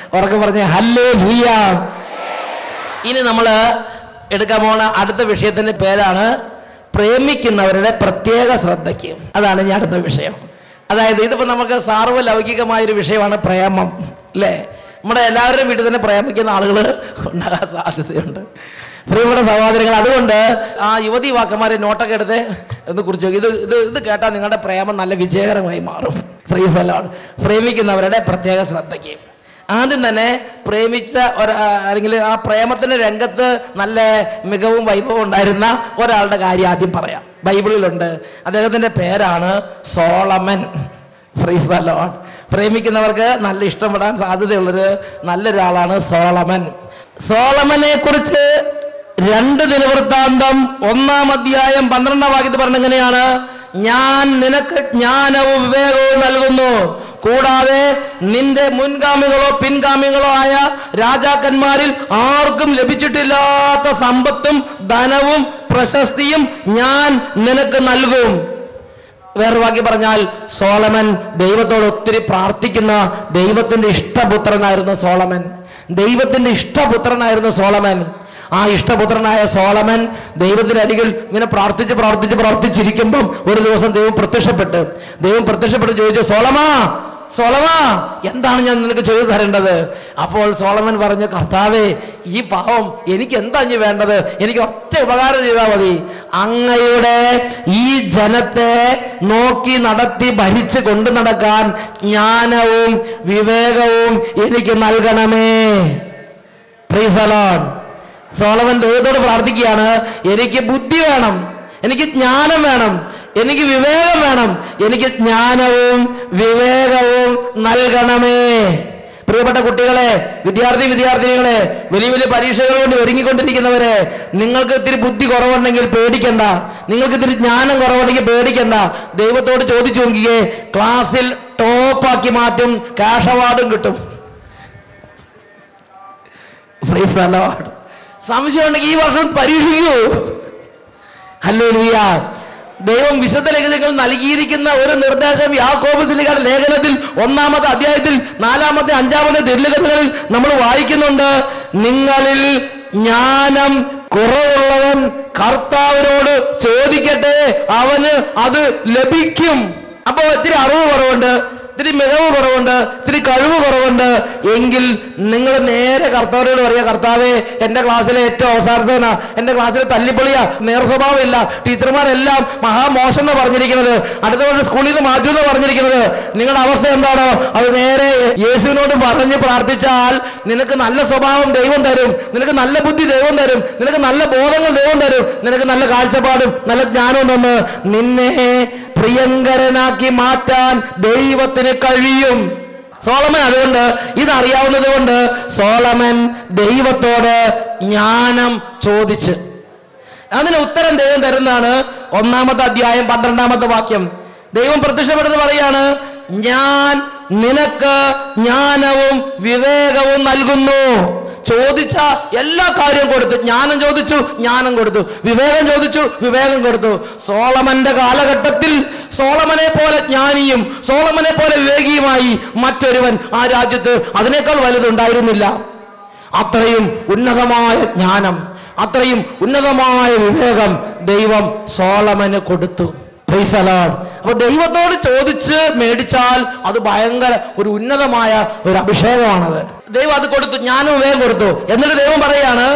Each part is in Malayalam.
ഉറക്കെ പറഞ്ഞ് ഹല്ലേ ലൂയ ഇനി നമ്മൾ എടുക്കാൻ പോണ അടുത്ത വിഷയത്തിന്റെ പേരാണ് പ്രേമിക്കുന്നവരുടെ പ്രത്യേക ശ്രദ്ധയ്ക്ക് അതാണ് ഇനി അടുത്ത വിഷയം അതായത് ഇതിപ്പോൾ നമുക്ക് സാർവലൗകികമായൊരു വിഷയമാണ് പ്രേമം അല്ലേ നമ്മുടെ എല്ലാവരുടെയും വീട്ടിൽ തന്നെ പ്രേമിക്കുന്ന ആളുകൾ ഉണ്ടാകാൻ സാധ്യതയുണ്ട് പ്രിയപ്പെട്ട സഹോദരങ്ങൾ അതുകൊണ്ട് ആ യുവതി വാക്കന്മാരെ നോട്ടൊക്കെ എടുത്ത് എന്ന് കുറിച്ച് ഇത് ഇത് ഇത് കേട്ടാൽ നിങ്ങളുടെ പ്രേമം നല്ല വിജയകരമായി മാറും ഫ്രീസ് അലോൺ പ്രേമിക്കുന്നവരുടെ പ്രത്യേക ശ്രദ്ധയ്ക്ക് ആദ്യം തന്നെ പ്രേമിച്ച ഒരു ആ, അല്ലെങ്കിൽ ആ പ്രേമത്തിന്റെ രംഗത്ത് നല്ല മികവും വൈഭവവും ഉണ്ടായിരുന്ന ഒരാളുടെ കാര്യം ആദ്യം പറയാം ബൈബിളിലുണ്ട് അദ്ദേഹത്തിന്റെ പേരാണ് സോളമൻ ഫ്രീസ് ദ ലോർഡ് പ്രേമിക്കുന്നവർക്ക് നല്ല ഇഷ്ടപ്പെടാൻ സാധ്യതയുള്ളൊരു നല്ലൊരാളാണ് സോളമൻ സോളമനെ കുറിച്ച് രണ്ട് ദിനവൃത്താന്തം ഒന്നാം അധ്യായം പന്ത്രണ്ടാം വാക്യത്തിൽ പറഞ്ഞ എങ്ങനെയാണ് ഞാൻ നിനക്ക് ജ്ഞാനവും വിവേകവും നൽകുന്നു കൂടാതെ നിന്റെ മുൻഗാമികളോ പിൻഗാമികളോ ആയ രാജാക്കന്മാരിൽ ആർക്കും ലഭിച്ചിട്ടില്ലാത്ത സമ്പത്തും ധനവും പ്രശസ്തിയും ഞാൻ നിനക്ക് നൽകും വേറെ വാക്കി പറഞ്ഞാൽ സോളമൻ ദൈവത്തോട് ഒത്തിരി പ്രാർത്ഥിക്കുന്ന ദൈവത്തിന്റെ ഇഷ്ടപുത്രനായിരുന്നു സോളമൻ ദൈവത്തിന്റെ ഇഷ്ടപുത്രനായിരുന്നു സോളമൻ ആ ഇഷ്ടപുത്രനായ സോളമൻ ദൈവത്തിന്റെ അരികിൽ ഇങ്ങനെ പ്രാർത്ഥിച്ച് പ്രാർത്ഥിച്ച് പ്രാർത്ഥിച്ചിരിക്കുമ്പം ഒരു ദിവസം ദൈവം പ്രത്യക്ഷപ്പെട്ട് ദൈവം പ്രത്യക്ഷപ്പെട്ട് ചോദിച്ചു സോളമാ സോളമാ എന്താണ് ഞാൻ നിനക്ക് ചെയ്തു തരേണ്ടത് അപ്പോൾ സോളമൻ പറഞ്ഞു കർത്താവേ ഈ പാവം എനിക്ക് എന്താ ഇനി വേണ്ടത് എനിക്ക് ഒറ്റ ഉപകാരം ചെയ്താൽ മതി അങ്ങയുടെ ഈ ജനത്തെ നോക്കി നടത്തി ഭരിച്ച് കൊണ്ടു നടക്കാൻ ജ്ഞാനവും വിവേകവും എനിക്ക് നൽകണമേ Praise the Lord. സോളമൻ ദൈവത്തോട് പ്രാർത്ഥിക്കുകയാണ് എനിക്ക് ബുദ്ധി വേണം എനിക്ക് ജ്ഞാനം വേണം എനിക്ക് വിവേകം വേണം എനിക്ക് ജ്ഞാനവും വിവേകവും നൽകണമേ പ്രിയപ്പെട്ട കുട്ടികളെ വിദ്യാർത്ഥി വിദ്യാർത്ഥിനികളെ വലിയ വലിയ പരീക്ഷകൾ കൊണ്ട് ഒരുങ്ങിക്കൊണ്ടിരിക്കുന്നവരെ നിങ്ങൾക്ക് ഇത്തിരി ബുദ്ധി കുറവുണ്ടെങ്കിൽ പേടിക്കണ്ട നിങ്ങൾക്ക് ഇത്തിരി ജ്ഞാനം കുറവുണ്ടെങ്കിൽ പേടിക്കണ്ട ദൈവത്തോട് ചോദിച്ചു നോക്കിയേ ക്ലാസ്സിൽ ടോപ്പാക്കി മാറ്റും ക്യാഷ് അവാർഡും കിട്ടും Praise the Lord. സംശയമുണ്ടെങ്കിൽ ഈ വർഷം പരീക്ഷിക്കൂ ഹല്ലേലൂയ ദൈവം വിശുദ്ധ ലേഖനങ്ങൾ നൽകിയിരിക്കുന്ന ഒരു നിർദ്ദേശം യാക്കോബ് സിലിയുടെ ലേഖനത്തിൽ ഒന്നാമത്തെ അധ്യായത്തിൽ നാലാമത്തെ അഞ്ചാമത്തെ ദുർലിഖിതങ്ങളിൽ നമ്മൾ വായിക്കുന്നുണ്ട് നിങ്ങളിൽ ജ്ഞാനം കുറവുള്ളവൻ കർത്താവിനോട് ചോദിക്കട്ടെ അവന് അത് ലഭിക്കും അപ്പോ ഇത്തിരി അറിവ് കുറവുണ്ട് ഇത്തിരി മികവ് കുറവുണ്ട് ഇത്തിരി കഴിവ് കുറവുണ്ട് എങ്കിൽ നിങ്ങൾ നേരെ കർത്താവിനോട് പറയുക കർത്താവേ എൻ്റെ ക്ലാസ്സിലെ ഏറ്റവും അവസാനത്തേനാ എൻ്റെ ക്ലാസ്സിൽ തല്ലിപ്പൊളിയാ നേർ സ്വഭാവമില്ല ടീച്ചർമാരെല്ലാം മഹാമോശം എന്ന് പറഞ്ഞിരിക്കുന്നത് അടുത്ത വർഷം സ്കൂളിൽ നിന്ന് മാറ്റുമെന്ന് പറഞ്ഞിരിക്കുന്നത് നിങ്ങളുടെ അവസ്ഥ എന്താണോ അത് നേരെ യേശുവിനോട് പറഞ്ഞ് പ്രാർത്ഥിച്ചാൽ നിനക്ക് നല്ല സ്വഭാവം ദൈവം തരും നിനക്ക് നല്ല ബുദ്ധി ദൈവം തരും നിനക്ക് നല്ല ബോധങ്ങൾ ദൈവം തരും നിനക്ക് നല്ല കാഴ്ചപ്പാടും നല്ല ജ്ഞാനവും തന്ന് നിന്നെ പ്രിയങ്കരനാക്കി മാറ്റാൻ ദൈവത്തിന് കഴിയും സോളമൻ അതുകൊണ്ട് ഇതറിയാവുന്നത് കൊണ്ട് സോളമൻ ദൈവത്തോട് ജ്ഞാനം ചോദിച്ച് അതിന് ഉത്തരം ദൈവം തരുന്നതാണ് ഒന്നാമത്തെ അധ്യായം പന്ത്രണ്ടാമത്തെ വാക്യം ദൈവം പ്രത്യക്ഷപ്പെടുന്നത് പറയാണ് ഞാൻ നിനക്ക് ജ്ഞാനവും വിവേകവും നൽകുന്നു ചോദിച്ച എല്ലാ കാര്യവും കൊടുത്തു ജ്ഞാനം ചോദിച്ചു ജ്ഞാനം കൊടുത്തു വിവേകം ചോദിച്ചു വിവേകം കൊടുത്തു സോളമന്റെ കാലഘട്ടത്തിൽ സോളമനെ പോലെ ജ്ഞാനിയും സോളമനെ പോലെ വിവേകിയുമായി മറ്റൊരുവൻ ആ രാജ്യത്ത് അതിനേക്കാൾ വലുതുണ്ടായിരുന്നില്ല അത്രയും ഉന്നതമായ ജ്ഞാനം അത്രയും ഉന്നതമായ വിവേകം ദൈവം സോളമന് കൊടുത്തു Praise the Lord. അപ്പൊ ദൈവത്തോട് ചോദിച്ച് മേടിച്ചാൽ അത് ഭയങ്കര ഒരു ഉന്നതമായ ഒരു അഭിഷേകമാണത് ദൈവം അത് കൊടുത്തു ഞാനും വിവേകം കൊടുത്തു എന്നിട്ട് ദൈവം പറയാണ്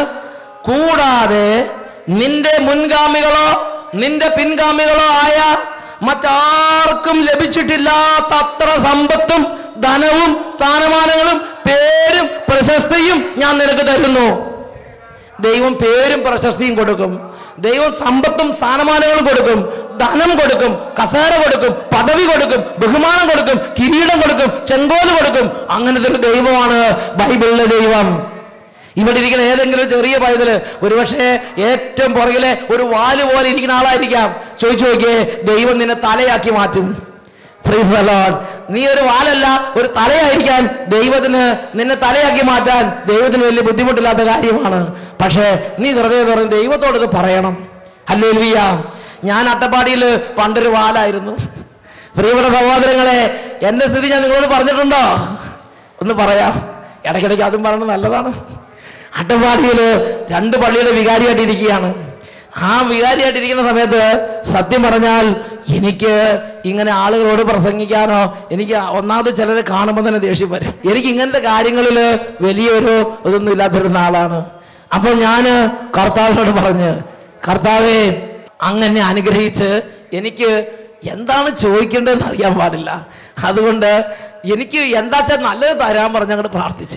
കൂടാതെ നിന്റെ മുൻഗാമികളോ നിന്റെ പിൻഗാമികളോ ആയ മറ്റാർക്കും ലഭിച്ചിട്ടില്ലാത്ത അത്ര സമ്പത്തും ധനവും സ്ഥാനമാനങ്ങളും പേരും പ്രശസ്തിയും ഞാൻ നിനക്ക് തരുന്നു ദൈവം പേരും പ്രശസ്തിയും കൊടുക്കും ദൈവം സമ്പത്തും സ്ഥാനമാനങ്ങളും കൊടുക്കും ധനം കൊടുക്കും കസേര കൊടുക്കും പദവി കൊടുക്കും ബഹുമാനം കൊടുക്കും കിരീടം കൊടുക്കും ചെങ്കോല് കൊടുക്കും അങ്ങനത്തെ ഒരു ദൈവമാണ് ബൈബിളിലെ ദൈവം ഇവിടെ ഇരിക്കുന്ന ഏതെങ്കിലും ചെറിയ പൈതല് ഒരുപക്ഷെ ഏറ്റവും പുറകിലെ ഒരു വാല് പോലെ ഇരിക്കുന്ന ആളായിരിക്കാം ചോദിച്ചു നോക്കിയേ ദൈവം നിന്നെ തലയാക്കി മാറ്റും Praise the Lord. നീ ഒരു വാലല്ല ഒരു തലയായിരിക്കാൻ ദൈവത്തിന് നിന്നെ തലയാക്കി മാറ്റാൻ ദൈവത്തിന് വലിയ ബുദ്ധിമുട്ടില്ലാത്ത കാര്യമാണ് പക്ഷേ നീ ഹൃദയം തുറന്ന് ദൈവത്തോട് ഇത് പറയണം അല്ലേ ഞാൻ അട്ടപ്പാടിയിൽ പണ്ടൊരു വാലായിരുന്നു പ്രിയപ്പെട്ട സഹോദരങ്ങളെ എൻ്റെ സ്ഥിതി ഞാൻ നിങ്ങളോട് പറഞ്ഞിട്ടുണ്ടോ ഒന്ന് പറയാം ഇടയ്ക്കിടയ്ക്ക് അതും പറയുന്നത് നല്ലതാണ് അട്ടപ്പാടിയിൽ രണ്ട് പള്ളിയുടെ വികാരിയായിട്ടിരിക്കുകയാണ് ആ വികാരിയായിട്ടിരിക്കുന്ന സമയത്ത് സത്യം പറഞ്ഞാൽ എനിക്ക് ഇങ്ങനെ ആളുകളോട് പ്രസംഗിക്കാനോ എനിക്ക് ഒന്നാമത് ചിലരെ കാണുമ്പോൾ തന്നെ ദേഷ്യം വരും എനിക്ക് ഇങ്ങനത്തെ കാര്യങ്ങളിൽ വലിയൊരു ഇതൊന്നും ഇല്ലാതിരുന്ന ആളാണ് അപ്പോൾ ഞാൻ കർത്താവിനോട് പറഞ്ഞ് കർത്താവെ അങ്ങനെ അനുഗ്രഹിച്ച് എനിക്ക് എന്താണ് ചോദിക്കേണ്ടതെന്ന് അറിയാൻ പാടില്ല അതുകൊണ്ട് എനിക്ക് എന്താ വെച്ചാൽ നല്ലത് തരാൻ പറഞ്ഞ് അങ്ങോട്ട് പ്രാർത്ഥിച്ചു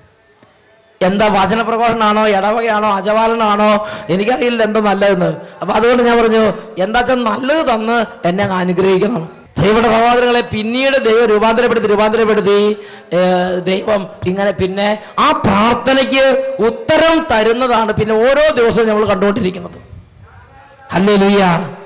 എന്താ വചനപ്രഘോഷണമാണോ ഇടവകയാണോ അജപാലനാണോ എനിക്കറിയില്ല എന്താ നല്ലതെന്ന് അപ്പൊ അതുകൊണ്ട് ഞാൻ പറഞ്ഞു എന്താ വെച്ചാൽ നല്ലത് തന്ന് എന്നെ അങ്ങ് അനുഗ്രഹിക്കണം ദൈവയുടെ സഹോദരങ്ങളെ പിന്നീട് ദൈവം രൂപാന്തരപ്പെടുത്തി രൂപാന്തരപ്പെടുത്തി ഏ, ദൈവം ഇങ്ങനെ പിന്നെ ആ പ്രാർത്ഥനയ്ക്ക് ഉത്തരം തരുന്നതാണ് പിന്നെ ഓരോ ദിവസവും നമ്മൾ കണ്ടുകൊണ്ടിരിക്കുന്നത് ഹല്ലേ ലുയ്യ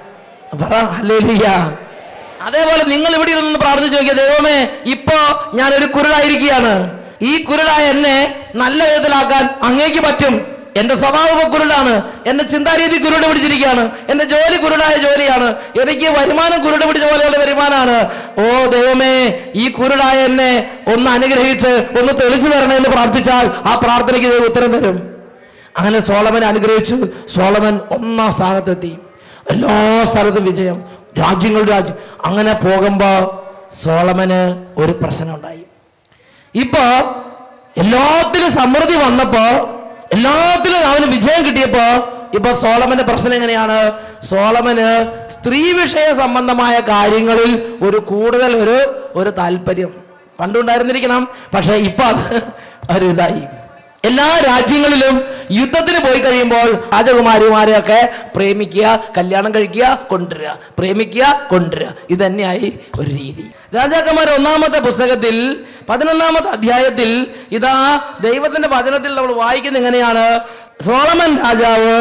പറ ഹല്ലേ ലുയ്യ അതേപോലെ നിങ്ങൾ ഇവിടെ നിന്ന് പ്രാർത്ഥിച്ചു നോക്കിയ ദൈവമേ ഇപ്പോ ഞാൻ ഒരു കുരുടായിരിക്കുകയാണ് ഈ കുരുടായ എന്നെ നല്ല വിധത്തിലാക്കാൻ അങ്ങേക്ക് പറ്റും എന്റെ സ്വഭാവം ഇപ്പൊ കുരുടാണ് എന്റെ ചിന്താരീതി കുരുട് പിടിച്ചിരിക്കുകയാണ് എന്റെ ജോലി കുരുടായ ജോലിയാണ് എനിക്ക് വരുമാനം കുരുട് പിടിച്ച പോലെയുള്ള വരുമാനമാണ് ഓ ദൈവമേ ഈ കുരുടായ എന്നെ ഒന്ന് അനുഗ്രഹിച്ച് ഒന്ന് തെളിച്ചു തരണേ എന്ന് പ്രാർത്ഥിച്ചാൽ ആ പ്രാർത്ഥനയ്ക്ക് ദൈവം ഉത്തരം തരും അങ്ങനെ സോളമൻ അനുഗ്രഹിച്ചു സോളമൻ ഒന്നാം സ്ഥാനത്തെത്തി എല്ലാ സ്ഥലത്തും വിജയം രാജ്യങ്ങൾ രാജ്യം അങ്ങനെ പോകുമ്പോൾ സോളമന് ഒരു പ്രശ്നം ഉണ്ടായി ഇപ്പോ എല്ലാത്തിലും സമൃദ്ധി വന്നപ്പോ എല്ലാത്തിലും അവന് വിജയം കിട്ടിയപ്പോ ഇപ്പൊ സോളമന്റെ പ്രശ്നം എങ്ങനെയാണ് സോളമന് സ്ത്രീ വിഷയ സംബന്ധമായ കാര്യങ്ങളിൽ ഒരു കൂടുതൽ ഒരു ഒരു താല്പര്യം പണ്ടുണ്ടായിരുന്നിരിക്കണം പക്ഷെ ഇപ്പൊ അത് ഒരു ഇതായി എല്ലാ രാജ്യങ്ങളിലും യുദ്ധത്തിന് പോയി കഴിയുമ്പോൾ രാജകുമാരിമാരെയൊക്കെ പ്രേമിക്കുക കല്യാണം കഴിക്കുക കൊണ്ടുവരിക പ്രേമിക്കുക കൊണ്ടുവരിക ഇത് തന്നെയായി ഒരു രീതി രാജാക്കന്മാർ ഒന്നാമത്തെ പുസ്തകത്തിൽ പതിനൊന്നാമത്തെ അധ്യായത്തിൽ ഇതാ ദൈവത്തിന്റെ വചനത്തിൽ നമ്മൾ വായിക്കുന്ന എങ്ങനെയാണ് സോളമൻ രാജാവ്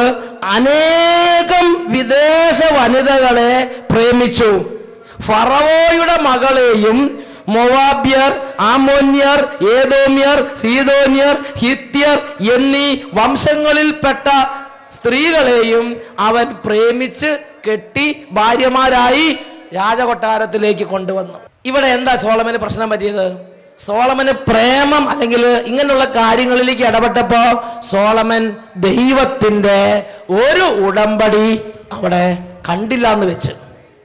അനേകം വിദേശ വനിതകളെ പ്രേമിച്ചു ഫറവോയുടെ മകളെയും മൊവാബ്യർ ആമോന്യർ ഏതോമ്യർ സീതോന്യർ ഹിത്യർ എന്നീ വംശങ്ങളിൽപ്പെട്ട സ്ത്രീകളെയും അവൻ പ്രേമിച്ച് കെട്ടി ഭാര്യമാരായി രാജകൊട്ടാരത്തിലേക്ക് കൊണ്ടുവന്നു ഇവിടെ എന്താ സോളമന് പ്രശ്നം പറ്റിയത് സോളമന് പ്രേമം അല്ലെങ്കിൽ ഇങ്ങനെയുള്ള കാര്യങ്ങളിലേക്ക് ഇടപെട്ടപ്പോ സോളമൻ ദൈവത്തിന്റെ ഒരു ഉടമ്പടി അവിടെ കണ്ടില്ല എന്ന് വെച്ച്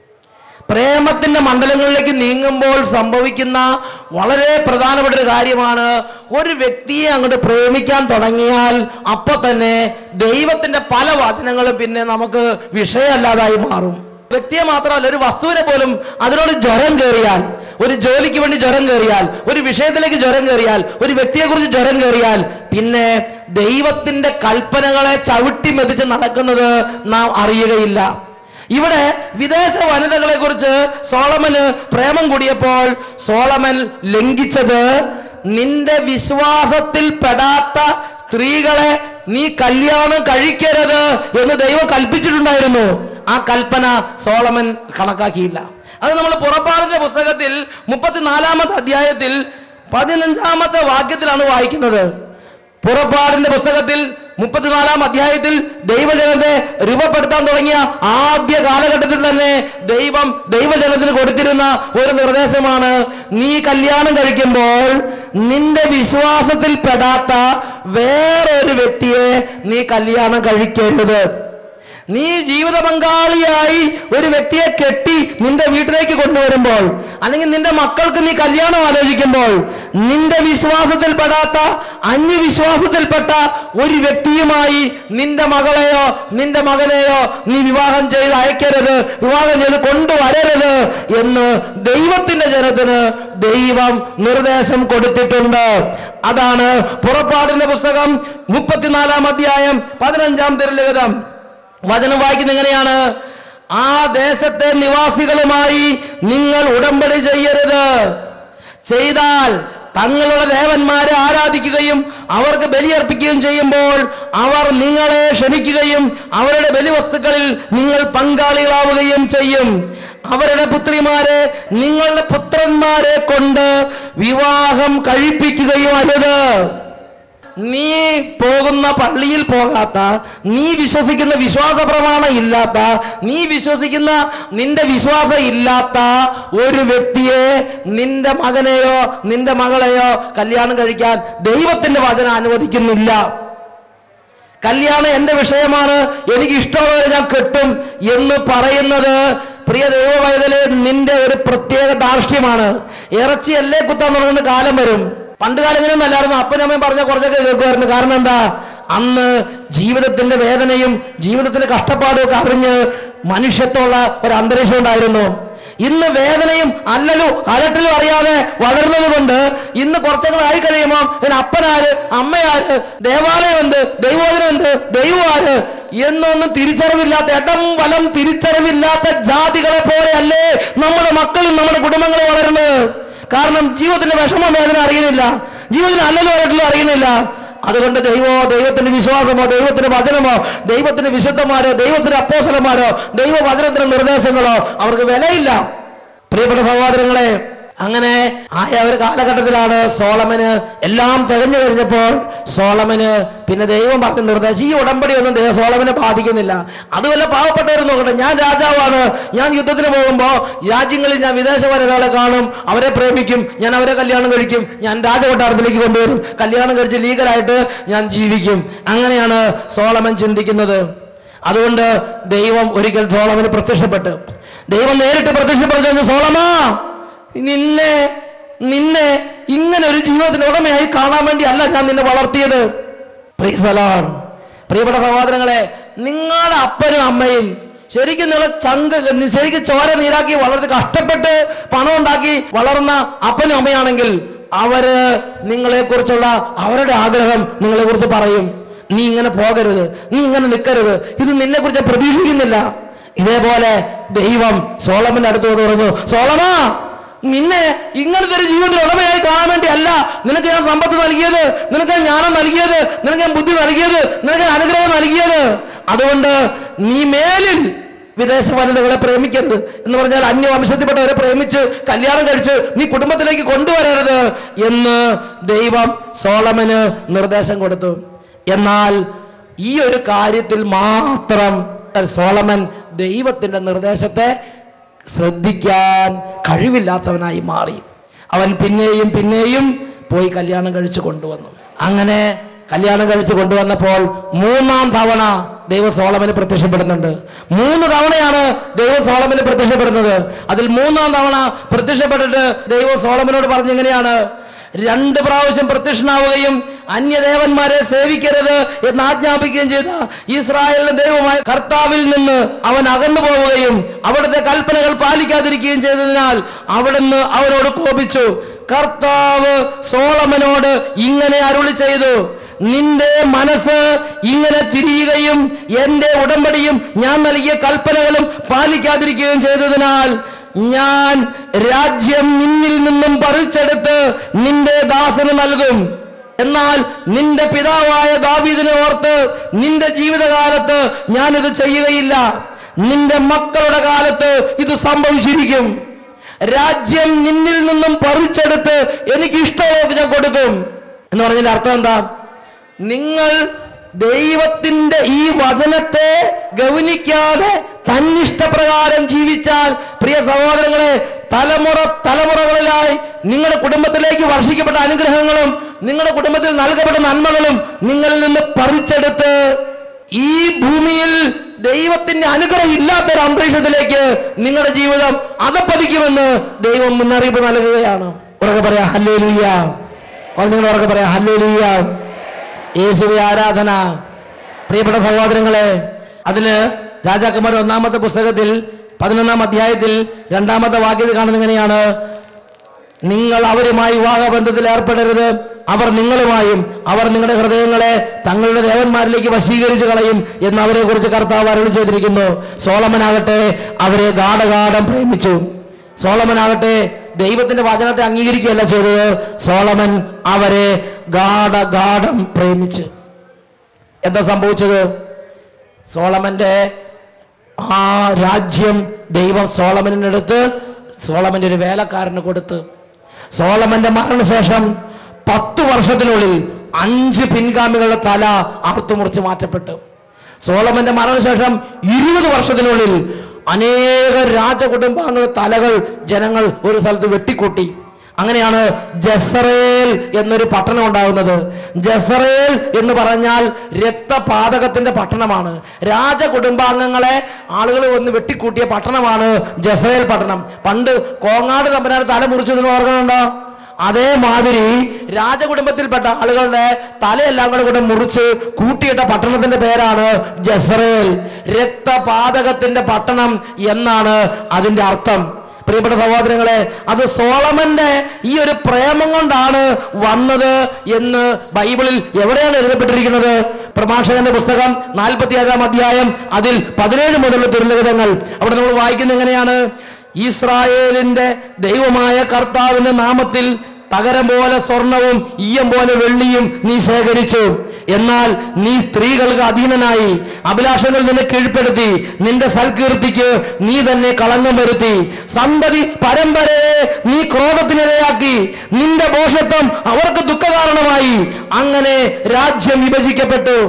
പ്രേമത്തിന്റെ മണ്ഡലങ്ങളിലേക്ക് നീങ്ങുമ്പോൾ സംഭവിക്കുന്ന വളരെ പ്രധാനപ്പെട്ട ഒരു കാര്യമാണ് ഒരു വ്യക്തിയെ അങ്ങോട്ട് പ്രേമിക്കാൻ തുടങ്ങിയാൽ അപ്പൊ തന്നെ ദൈവത്തിന്റെ പല വചനങ്ങളും പിന്നെ നമുക്ക് വിഷയമല്ലാതായി മാറും വ്യക്തിയെ മാത്രമല്ല ഒരു വസ്തുവിനെ പോലും അതിനോട് ജ്വരം കയറിയാൽ ഒരു ജോലിക്ക് വേണ്ടി ജ്വരം കയറിയാൽ ഒരു വിഷയത്തിലേക്ക് ജ്വരം കയറിയാൽ ഒരു വ്യക്തിയെക്കുറിച്ച് ജ്വരം കയറിയാൽ പിന്നെ ദൈവത്തിന്റെ കൽപ്പനകളെ ചവിട്ടി മെതിച്ച് നടക്കുന്നത് നാം അറിയുകയില്ല ഇവിടെ വിദേശ വനിതകളെ കുറിച്ച് സോളമന് പ്രേമം കൂടിയപ്പോൾ സോളമൻ ലംഘിച്ചത് നിന്റെ വിശ്വാസത്തിൽ പെടാത്ത സ്ത്രീകളെ നീ കല്യാണം കഴിക്കരുത് എന്ന് ദൈവം കൽപ്പിച്ചിട്ടുണ്ടായിരുന്നു ആ കൽപ്പന സോളമൻ കണക്കാക്കിയില്ല അത് നമ്മൾ പുറപ്പാടിന്റെ പുസ്തകത്തിൽ മുപ്പത്തിനാലാമത്തെ അധ്യായത്തിൽ പതിനഞ്ചാമത്തെ വാക്യത്തിലാണ് വായിക്കുന്നത് പുറപ്പാടിന്റെ പുസ്തകത്തിൽ മുപ്പത്തിനാലാം അധ്യായത്തിൽ ദൈവജനത്തെ രൂപപ്പെടുത്താൻ തുടങ്ങിയ ആദ്യ കാലഘട്ടത്തിൽ തന്നെ ദൈവം ദൈവജനത്തിന് കൊടുത്തിരുന്ന ഒരു നിർദ്ദേശമാണ് നീ കല്യാണം കഴിക്കുമ്പോൾ നിന്റെ വിശ്വാസത്തിൽ പെടാത്ത വേറൊരു വ്യക്തിയെ നീ കല്യാണം കഴിക്കരുത് നീ ജീവിത പങ്കാളിയായി ഒരു വ്യക്തിയെ കെട്ടി നിന്റെ വീട്ടിലേക്ക് കൊണ്ടുവരുമ്പോൾ അല്ലെങ്കിൽ നിന്റെ മക്കൾക്ക് നീ കല്യാണം ആലോചിക്കുമ്പോൾ നിന്റെ വിശ്വാസത്തിൽപ്പെടാത്ത അന്യവിശ്വാസത്തിൽപ്പെട്ട ഒരു വ്യക്തിയുമായി നിന്റെ മകളെയോ നിന്റെ മകനെയോ നീ വിവാഹം ചെയ്ത് അയക്കരുത് വിവാഹം ചെയ്ത് കൊണ്ടുവരരുത് എന്ന് ദൈവത്തിന്റെ ജനത്തിന് ദൈവം നിർദ്ദേശം കൊടുത്തിട്ടുണ്ട് അതാണ് പുറപ്പാടിന്റെ പുസ്തകം മുപ്പത്തിനാലാം അധ്യായം പതിനഞ്ചാം തിരുലിഖിതം വചനം വായിക്കുന്ന എങ്ങനെയാണ് ആ ദേശത്തെ നിവാസികളുമായി നിങ്ങൾ ഉടമ്പടി ചെയ്യരുത് ചെയ്താൽ തങ്ങളുടെ ദേവന്മാരെ ആരാധിക്കുകയും അവർക്ക് ബലിയർപ്പിക്കുകയും ചെയ്യുമ്പോൾ അവർ നിങ്ങളെ ക്ഷണിക്കുകയും അവരുടെ ബലിവസ്തുക്കളിൽ നിങ്ങൾ പങ്കാളികളാവുകയും ചെയ്യും അവരുടെ പുത്രിമാരെ നിങ്ങളുടെ പുത്രന്മാരെ കൊണ്ട് വിവാഹം കഴിപ്പിക്കുകയും അരുത് നീ പോകുന്ന പള്ളിയിൽ പോകാത്ത നീ വിശ്വസിക്കുന്ന വിശ്വാസ പ്രമാണം ഇല്ലാത്ത നീ വിശ്വസിക്കുന്ന നിന്റെ വിശ്വാസം ഇല്ലാത്ത ഒരു വ്യക്തിയെ നിന്റെ മകനെയോ നിന്റെ മകളെയോ കല്യാണം കഴിക്കാൻ ദൈവത്തിന്റെ വചനം അനുവദിക്കുന്നില്ല കല്യാണം എന്റെ വിഷയമാണ് എനിക്ക് ഇഷ്ടമുള്ളവരെ ഞാൻ കെട്ടും എന്ന് പറയുന്നത് പ്രിയ ദൈവവൈതല് നിന്റെ ഒരു പ്രത്യേക ധാർഷ്ട്യമാണ് ഇറച്ചി അല്ലേ കുത്താൻ തുടങ്ങുന്ന കാലം വരും പണ്ട് കാലങ്ങളിലും അല്ലായിരുന്നു അപ്പനമ്മയും പറഞ്ഞ കുറച്ചൊക്കെ കേൾക്കുമായിരുന്നു കാരണം എന്താ അന്ന് ജീവിതത്തിന്റെ വേദനയും ജീവിതത്തിന്റെ കഷ്ടപ്പാടും ഒക്കെ അറിഞ്ഞ് മനുഷ്യത്വമുള്ള ഒരു അന്തരീക്ഷം ഉണ്ടായിരുന്നു ഇന്ന് വേദനയും അല്ലലും അലട്ടലും അറിയാതെ വളർന്നത് കൊണ്ട് ഇന്ന് കുറച്ചൊക്കെ ആയി കഴിയുമ്പോൾ പിന്നെ അപ്പനാര് അമ്മയാര് ദേവാലയം എന്ത് ദൈവോചനം എന്ത് ദൈവം ആര് എന്നൊന്നും തിരിച്ചറിവില്ലാത്ത ഇടം വലം തിരിച്ചറിവില്ലാത്ത ജാതികളെ പോലെയല്ലേ നമ്മുടെ മക്കളും നമ്മുടെ കുടുംബങ്ങളും വളരുന്നത് കാരണം ജീവിതത്തിന്റെ വിഷമം വേദന അറിയുന്നില്ല ജീവിതത്തിന് അല്ലലും അലട്ടലും അറിയുന്നില്ല അതുകൊണ്ട് ദൈവമോ ദൈവത്തിന്റെ വിശ്വാസമോ ദൈവത്തിന്റെ വചനമോ ദൈവത്തിന്റെ വിശുദ്ധന്മാരോ ദൈവത്തിന്റെ അപ്പോസലന്മാരോ ദൈവ വചനത്തിന്റെ നിർദ്ദേശങ്ങളോ അവർക്ക് വിലയില്ല പ്രിയപ്പെട്ട സഹോദരങ്ങളെ അങ്ങനെ ആയ ഒരു കാലഘട്ടത്തിലാണ് സോളമന് എല്ലാം തികഞ്ഞു കഴിഞ്ഞപ്പോൾ സോളമന് പിന്നെ ദൈവം പറഞ്ഞ നിർദ്ദേശം ഈ ഉടമ്പടി ഒന്നും ദൈവം സോളമനെ ബാധിക്കുന്നില്ല അത് വല്ല പാവപ്പെട്ടവർ നോക്കട്ടെ ഞാൻ രാജാവാണ് ഞാൻ യുദ്ധത്തിന് പോകുമ്പോൾ രാജ്യങ്ങളിൽ ഞാൻ വിദേശ വനിതകളെ കാണും അവരെ പ്രേമിക്കും ഞാൻ അവരെ കല്യാണം കഴിക്കും ഞാൻ രാജകൊട്ടാരത്തിലേക്ക് കൊണ്ടുവരും കല്യാണം കഴിച്ച് ലീഗലായിട്ട് ഞാൻ ജീവിക്കും അങ്ങനെയാണ് സോളമൻ ചിന്തിക്കുന്നത് അതുകൊണ്ട് ദൈവം ഒരിക്കൽ സോളമന് പ്രത്യക്ഷപ്പെട്ട് ദൈവം നേരിട്ട് പ്രത്യക്ഷപ്പെട്ടു സോളമാ നിന്നെ നിന്നെ ഇങ്ങനെ ഒരു ജീവിതത്തിന് ഉടമയായി കാണാൻ വേണ്ടി അല്ല ഞാൻ നിന്നെ വളർത്തിയത് Praise the Lord. പ്രിയപ്പെട്ട സഹോദരങ്ങളെ നിങ്ങളുടെ അപ്പനും അമ്മയും ശരിക്കും നിങ്ങൾ ചങ്ക് ശരിക്കും ചോര നീരാക്കി വളർത്തി കഷ്ടപ്പെട്ട് പണം ഉണ്ടാക്കി വളർന്ന അപ്പനും അമ്മയാണെങ്കിൽ അവര് നിങ്ങളെ കുറിച്ചുള്ള അവരുടെ ആഗ്രഹം നിങ്ങളെ കുറിച്ച് പറയും നീ ഇങ്ങനെ പോകരുത് നീ ഇങ്ങനെ നിൽക്കരുത് ഇത് നിന്നെ കുറിച്ച് പ്രതീക്ഷിക്കുന്നില്ല ഇതേപോലെ ദൈവം സോളമന്റെ അടുത്ത് വന്ന് പറഞ്ഞു സോളമാ നിന്നെ ഇങ്ങനത്തെ ഒരു ജീവിതത്തിൽ ഉടമയായി കാണാൻ വേണ്ടി അല്ല നിനക്ക് ഞാൻ സമ്പത്ത് നൽകിയത് നിനക്ക് ഞാൻ ജ്ഞാനം നൽകിയത് നിനക്ക് ഞാൻ ബുദ്ധി നൽകിയത് നിനക്ക് ഞാൻ അനുഗ്രഹം നൽകിയത് അതുകൊണ്ട് നീ മേലിൽ വിദേശ വനിതകളെ പ്രേമിക്കരുത് എന്ന് പറഞ്ഞാൽ അന്യവംശത്തിൽപ്പെട്ടവരെ പ്രേമിച്ച് കല്യാണം കഴിച്ച് നീ കുടുംബത്തിലേക്ക് കൊണ്ടുവരരുത് എന്ന് ദൈവം സോളമന് നിർദ്ദേശം കൊടുത്തു എന്നാൽ ഈ ഒരു കാര്യത്തിൽ മാത്രം സോളമൻ ദൈവത്തിന്റെ നിർദ്ദേശത്തെ ശ്രദ്ധിക്കാൻ കഴിവില്ലാത്തവനായി മാറി അവൻ പിന്നെയും പിന്നെയും പോയി കല്യാണം കഴിച്ചു കൊണ്ടുവന്നു അങ്ങനെ കല്യാണം കഴിച്ച് കൊണ്ടുവന്നപ്പോൾ മൂന്നാം തവണ ദൈവം സോളമന് പ്രത്യക്ഷപ്പെടുന്നുണ്ട് മൂന്ന് തവണയാണ് ദൈവം സോളമന് പ്രത്യക്ഷപ്പെടുന്നത് അതിൽ മൂന്നാം തവണ പ്രത്യക്ഷപ്പെട്ടിട്ട് ദൈവം സോളമനോട് പറഞ്ഞെങ്ങനെയാണ് രണ്ട് പ്രാവശ്യം പ്രത്യക്ഷനാവുകയും അന്യദേവന്മാരെ സേവിക്കരുത് എന്ന് ആജ്ഞാപിക്കുകയും ചെയ്ത ഇസ്രായേലിന്റെ ദൈവമായ കർത്താവിൽ നിന്ന് അവൻ അകന്നു പോവുകയും അവിടുത്തെ കൽപ്പനകൾ പാലിക്കാതിരിക്കുകയും ചെയ്തതിനാൽ അവിടുന്ന് അവനോട് കോപിച്ചു കർത്താവ് സോളമനോട് ഇങ്ങനെ അരുളി ചെയ്തു നിന്റെ മനസ്സ് ഇങ്ങനെ തിരിയുകയും എന്റെ ഉടമ്പടിയും ഞാൻ നൽകിയ കൽപ്പനകളും പാലിക്കാതിരിക്കുകയും ചെയ്തതിനാൽ ഞാൻ രാജ്യം നിന്നിൽ നിന്നും പറിച്ചെടുത്ത് നിന്റെ ദാസന് നൽകും എന്നാൽ നിന്റെ പിതാവായ ദാവീദിനെ ഓർത്ത് നിന്റെ ജീവിതകാലത്ത് ഞാനിത് ചെയ്യുകയില്ല നിന്റെ മക്കളുടെ കാലത്ത് ഇത് സംഭവിച്ചിരിക്കും രാജ്യം നിന്നിൽ നിന്നും പറിച്ചെടുത്ത് എനിക്ക് ഇഷ്ടമുള്ളത് ഞാൻ കൊടുക്കും എന്ന് പറഞ്ഞതിന്റെ അർത്ഥം എന്താ നിങ്ങൾ ദൈവത്തിന്റെ ഈ വചനത്തെ ഗൗനിക്കാതെ തന്നിഷ്ടപ്രകാരം ജീവിച്ചാൽ പ്രിയ സഹോദരങ്ങളെ തലമുറ തലമുറകളിലായി നിങ്ങളുടെ കുടുംബത്തിലേക്ക് വർഷിക്കപ്പെട്ട അനുഗ്രഹങ്ങളും നിങ്ങളുടെ കുടുംബത്തിൽ നൽകപ്പെട്ട നന്മകളും നിങ്ങളിൽ നിന്ന് പറിച്ചെടുത്ത് ഈ ഭൂമിയിൽ ദൈവത്തിന്റെ അനുഗ്രഹം ഇല്ലാത്ത ഒരു അന്തരീക്ഷത്തിലേക്ക് നിങ്ങളുടെ ജീവിതം അതപ്പതിക്കുമെന്ന് ദൈവം മുന്നറിയിപ്പ് നൽകുകയാണ് ഉറക്കെ പറയാ ഹല്ലേ ലൂയ നിങ്ങൾ ഉറക്കെ പറയാ ഹല്ലേ ലൂയ യേശുവെ ആരാധന പ്രിയപ്പെട്ട സഹോദരങ്ങളെ അതിന് രാജാക്കന്മാർ ഒന്നാമത്തെ പുസ്തകത്തിൽ പതിനൊന്നാം അധ്യായത്തിൽ രണ്ടാമത്തെ വാക്യത്തിൽ കാണുന്നത് എങ്ങനെയാണ് നിങ്ങൾ അവരുമായി വിവാഹബന്ധത്തിൽ ഏർപ്പെടരുത് അവർ നിങ്ങളുമായും അവർ നിങ്ങളുടെ ഹൃദയങ്ങളെ തങ്ങളുടെ ദേവന്മാരിലേക്ക് വശീകരിച്ചു കളയും എന്ന് അവരെ കുറിച്ച് കർത്താവ് അരുളി ചെയ്തിരിക്കുന്നു സോളമനാകട്ടെ അവരെ ഗാഠഗാഠം പ്രേമിച്ചു സോളമനാകട്ടെ ദൈവത്തിന്റെ വചനത്തെ അംഗീകരിക്കുകയല്ല ചെയ്തത് സോളമൻ അവരെ ഗാഠഗാഠം പ്രേമിച്ചു എന്താ സംഭവിച്ചത് സോളമന്റെ ആ രാജ്യം ദൈവം സോളമനിനടുത്ത് സോളമന്റെ ഒരു വേലക്കാരന് കൊടുത്ത് സോളമന്റെ മരണശേഷം പത്തു വർഷത്തിനുള്ളിൽ അഞ്ച് പിൻഗാമികളുടെ തല അറുത്തുമുറിച്ച് മാറ്റപ്പെട്ടു സോളമന്റെ മരണശേഷം ഇരുപത് വർഷത്തിനുള്ളിൽ അനേക രാജകുടുംബാംഗങ്ങളുടെ തലകൾ ജനങ്ങൾ ഒരു സ്ഥലത്ത് വെട്ടിക്കൂട്ടി അങ്ങനെയാണ് ജസറേൽ എന്നൊരു പട്ടണം ഉണ്ടാകുന്നത് ജസറേൽ എന്ന് പറഞ്ഞാൽ രക്തപാതകത്തിന്റെ പട്ടണമാണ് രാജകുടുംബാംഗങ്ങളെ ആളുകൾ വന്ന് വെട്ടിക്കൂട്ടിയ പട്ടണമാണ് ജസറേൽ പട്ടണം പണ്ട് കോങ്ങാട് തമ്പനാർ തല മുറിച്ചതിന് ഓർക്കുന്നുണ്ടോ അതേമാതിരി രാജകുടുംബത്തിൽപ്പെട്ട ആളുകളുടെ തലയെല്ലാം കൂടെ കൂടെ മുറിച്ച് കൂട്ടിയിട്ട പട്ടണത്തിന്റെ പേരാണ് ജസറേൽ രക്തപാതകത്തിന്റെ പട്ടണം എന്നാണ് അതിന്റെ അർത്ഥം പ്രിയപ്പെട്ട സഹോദരങ്ങളെ അത് സോളമന്റെ ഈ ഒരു പ്രേമം കൊണ്ടാണ് വന്നത് എന്ന് ബൈബിളിൽ എവിടെയാണ് എഴുതപ്പെട്ടിരിക്കുന്നത് പ്രഭാഷകന്റെ പുസ്തകം നാൽപ്പത്തി ഏഴാം അധ്യായം അതിൽ പതിനേഴ് മുതലുള്ള ദുർലിഖിതങ്ങൾ അവിടെ നമ്മൾ വായിക്കുന്നത് എങ്ങനെയാണ് ഇസ്രായേലിന്റെ ദൈവമായ കർത്താവിന്റെ നാമത്തിൽ തകരം പോലെ സ്വർണവും ഈയം പോലെ വെള്ളിയും നീ ശേഖരിച്ചു എന്നാൽ നീ സ്ത്രീകൾക്ക് അധീനനായി അഭിലാഷങ്ങൾ നിന്നെ കീഴ്പ്പെടുത്തി നിന്റെ സൽകീർത്തിക്ക് നീ തന്നെ കളങ്കം വരുത്തി സന്തതി പരമ്പരയെ നീ ക്രോധത്തിനിരയാക്കി നിന്റെ ദോഷത്വം അവർക്ക് ദുഃഖകാരണമായി അങ്ങനെ രാജ്യം വിഭജിക്കപ്പെട്ടു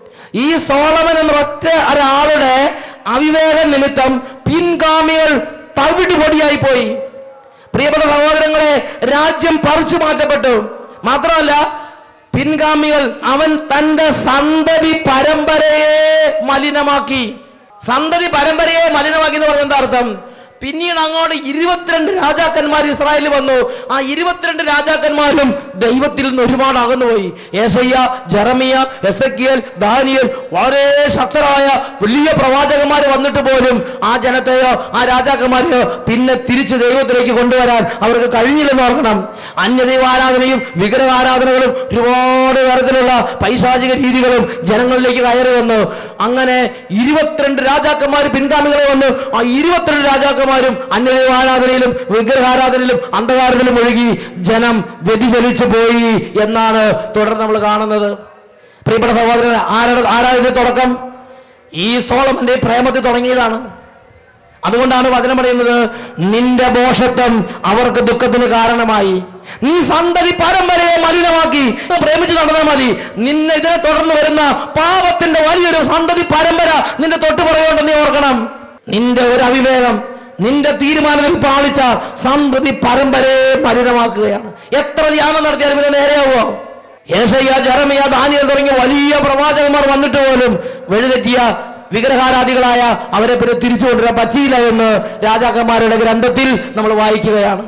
ഈ സോളമൻ എന്ന ഒറ്റ ഒരാളുടെ അവിവേക നിമിത്തം പിൻഗാമികൾ തവിട് പൊടിയായി പോയി പ്രിയപ്പെട്ട സഹോദരങ്ങളെ രാജ്യം പറിച്ചു മാറ്റപ്പെട്ടു മാത്രമല്ല പിൻഗാമികൾ അവൻ തന്റെ സന്തതി പരമ്പരയെ മലിനമാക്കി സന്തതി പരമ്പരയെ മലിനമാക്കി എന്ന് പറഞ്ഞ എന്താ അർത്ഥം പിന്നീട് അങ്ങോട്ട് ഇരുപത്തിരണ്ട് രാജാക്കന്മാർ ഇസ്രായേലിൽ വന്നു ആ ഇരുപത്തിരണ്ട് രാജാക്കന്മാരും ദൈവത്തിൽ നിന്ന് ഒരുപാട് അകന്നുപോയി ഏസയ്യ ജെറമിയ എസക്കിയൽ ദാനിയൽ വളരെ ശക്തരായ വലിയ പ്രവാചകന്മാർ വന്നിട്ട് പോലും ആ ജനത്തെയോ ആ രാജാക്കന്മാരെയോ പിന്നെ തിരിച്ചു ദൈവത്തിലേക്ക് കൊണ്ടുവരാൻ അവർക്ക് കഴിഞ്ഞില്ലെന്ന് ഓർക്കണം അന്യദൈവാരാധനയും വിഗ്രഹാരാധനകളും ഒരുപാട് തരത്തിലുള്ള പൈശാചിക രീതികളും ജനങ്ങളിലേക്ക് കയറി വന്നു അങ്ങനെ ഇരുപത്തിരണ്ട് രാജാക്കന്മാർ പിൻഗാമികളെ വന്നു ആ ഇരുപത്തിരണ്ട് രാജാക്കന്മാരും അന്യദൈവാരാധനയിലും വിഗ്രഹാരാധനയിലും അന്ധകാരത്തിലും ഒഴുകി ജനം വ്യതിചലിച്ചു പോയി എന്നാണ് തുടർന്ന് നമ്മൾ കാണുന്നത് പ്രിയപ്പെട്ട സഹോദരൻ ആരുടെ ആരാതിന്റെ തുടക്കം ഈ സോളമന്റെ പ്രേമത്തിൽ തുടങ്ങിയതാണ് അതുകൊണ്ടാണ് വചനം പറയുന്നത് നിന്റെ ദോഷത്വം അവർക്ക് ദുഃഖത്തിന് കാരണമായി നീ സന്തതി പരമ്പരയെ മലിനമാക്കി പ്രേമിച്ച് നടന്നാൽ മതി നിന്നെ ഇതിനെ തുടർന്ന് വരുന്ന പാപത്തിന്റെ വലിയൊരു സന്തതി പരമ്പര നിന്റെ തൊട്ട് പറയുകൊണ്ട് നീ ഓർക്കണം നിന്റെ ഒരു അവിവേകം നിന്റെ തീരുമാനത്തിൽ പാലിച്ച സന്തതി പരമ്പരയെ മലിനമാക്കുകയാണ് എത്ര ധ്യാനം നടത്തിയാലും ഇത് നേരെയാവോ ഏസയ്യ ജറമിയ ദാനിയൽ തുടങ്ങിയ വലിയ പ്രവാചകന്മാർ വന്നിട്ട് പോലും വഴിതെറ്റിയ വിഗ്രഹാരാധികളായ അവരെ പിന്നെ തിരിച്ചു കൊണ്ടുവരാൻ പറ്റിയില്ല എന്ന് രാജാക്കന്മാരുടെ ഗ്രന്ഥത്തിൽ നമ്മൾ വായിക്കുകയാണ്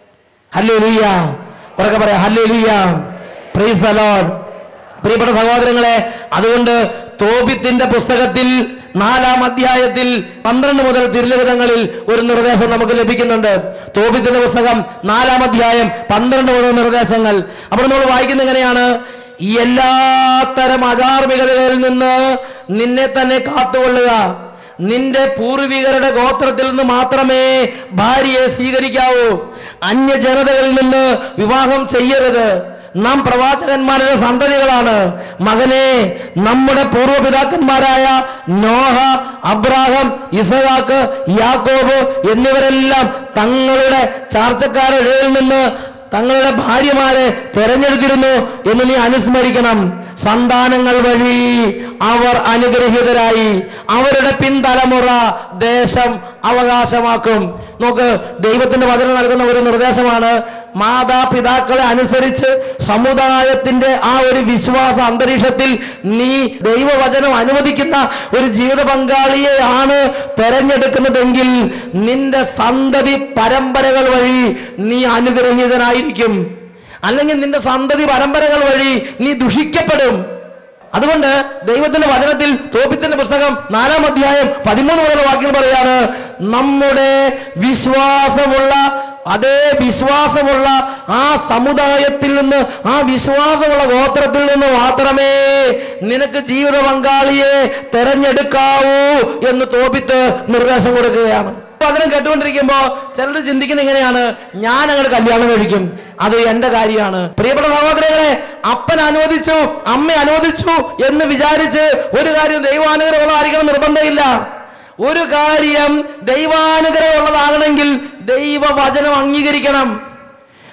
ഹല്ലേ ലൂയ ഉറക്കെ പറയാം ഹല്ലേ ലൂയ പ്രീസ് അലോൺ പ്രിയപ്പെട്ട സഹോദരങ്ങളെ അതുകൊണ്ട് തോബിത്തിന്റെ പുസ്തകത്തിൽ നാലാം അധ്യായത്തിൽ പന്ത്രണ്ട് മുതൽ തിരുലിഖിതങ്ങളിൽ ഒരു നിർദ്ദേശം നമുക്ക് ലഭിക്കുന്നുണ്ട് തോബിത്തിന്റെ പുസ്തകം നാലാം അധ്യായം പന്ത്രണ്ട് മുതൽ നിർദ്ദേശങ്ങൾ അവിടെ നമ്മൾ വായിക്കുന്നത് എങ്ങനെയാണ് ഈ എല്ലാത്തരം അധാർമികതകളിൽ നിന്ന് നിന്നെ തന്നെ കാത്തുകൊള്ളുക നിന്റെ പൂർവികരുടെ ഗോത്രത്തിൽ നിന്ന് മാത്രമേ ഭാര്യയെ സ്വീകരിക്കാവൂ അന്യജനതകളിൽ നിന്ന് വിവാഹം ചെയ്യരുത് നാം പ്രവാചകന്മാരുടെ സന്തതികളാണ് മകനെ നമ്മുടെ പൂർവ്വപിതാക്കന്മാരായ നോഹ അബ്രാഹം ഇസഹാക്ക് യാക്കോബ് എന്നിവരെല്ലാം തങ്ങളുടെ ചാർച്ചക്കാരുടെ ഇടയിൽ നിന്ന് തങ്ങളുടെ ഭാര്യമാരെ തെരഞ്ഞെടുത്തിരുന്നു എന്ന് നീ അനുസ്മരിക്കണം സന്താനങ്ങൾ വഴി അവർ അനുഗ്രഹീതരായി അവരുടെ പിൻതലമുറ ദേശം അവകാശമാക്കും നോക്ക് ദൈവത്തിന്റെ വചനം നൽകുന്ന ഒരു നിർദ്ദേശമാണ് മാതാപിതാക്കളെ അനുസരിച്ച് സമുദായത്തിന്റെ ആ ഒരു വിശ്വാസ അന്തരീക്ഷത്തിൽ നീ ദൈവവചനം അനുവദിക്കുന്ന ഒരു ജീവിത പങ്കാളിയെയാണ് തെരഞ്ഞെടുക്കുന്നതെങ്കിൽ നിന്റെ സന്തതി പരമ്പരകൾ വഴി നീ അനുഗ്രഹീതനായിരിക്കും അല്ലെങ്കിൽ നിന്റെ സന്തതി പരമ്പരകൾ വഴി നീ ദുഷിക്കപ്പെടും അതുകൊണ്ട് ദൈവത്തിന്റെ വചനത്തിൽ തോപ്പിത്തിന്റെ പുസ്തകം നാലാം അധ്യായം പതിമൂന്ന് മുതലുള്ള വാക്യങ്ങൾ പറയാണ് നമ്മുടെ വിശ്വാസമുള്ള അതേ വിശ്വാസമുള്ള ആ സമുദായത്തിൽ നിന്ന് ആ വിശ്വാസമുള്ള ഗോത്രത്തിൽ നിന്ന് മാത്രമേ നിനക്ക് ജീവിത പങ്കാളിയെ തെരഞ്ഞെടുക്കാവൂ എന്ന് തോപ്പിത്ത് നിർദ്ദേശം കൊടുക്കുകയാണ് വചനം കേട്ടുകൊണ്ടിരിക്കുമ്പോ ചിലർ ചിന്തിക്കുന്ന എങ്ങനെയാണ് ഞാൻ അങ്ങോട്ട് കല്യാണം കഴിക്കും അത് എന്റെ കാര്യമാണ് പ്രിയപ്പെട്ട സഹോദരങ്ങളെ അപ്പൻ അനുവദിച്ചു അമ്മ അനുവദിച്ചു എന്ന് വിചാരിച്ച് ഒരു കാര്യം ദൈവാനുഗ്രഹമുള്ളതായിരിക്കണം നിർബന്ധമില്ല ഒരു കാര്യം ദൈവാനുഗ്രഹമുള്ളതാകണമെങ്കിൽ ദൈവവചനം അംഗീകരിക്കണം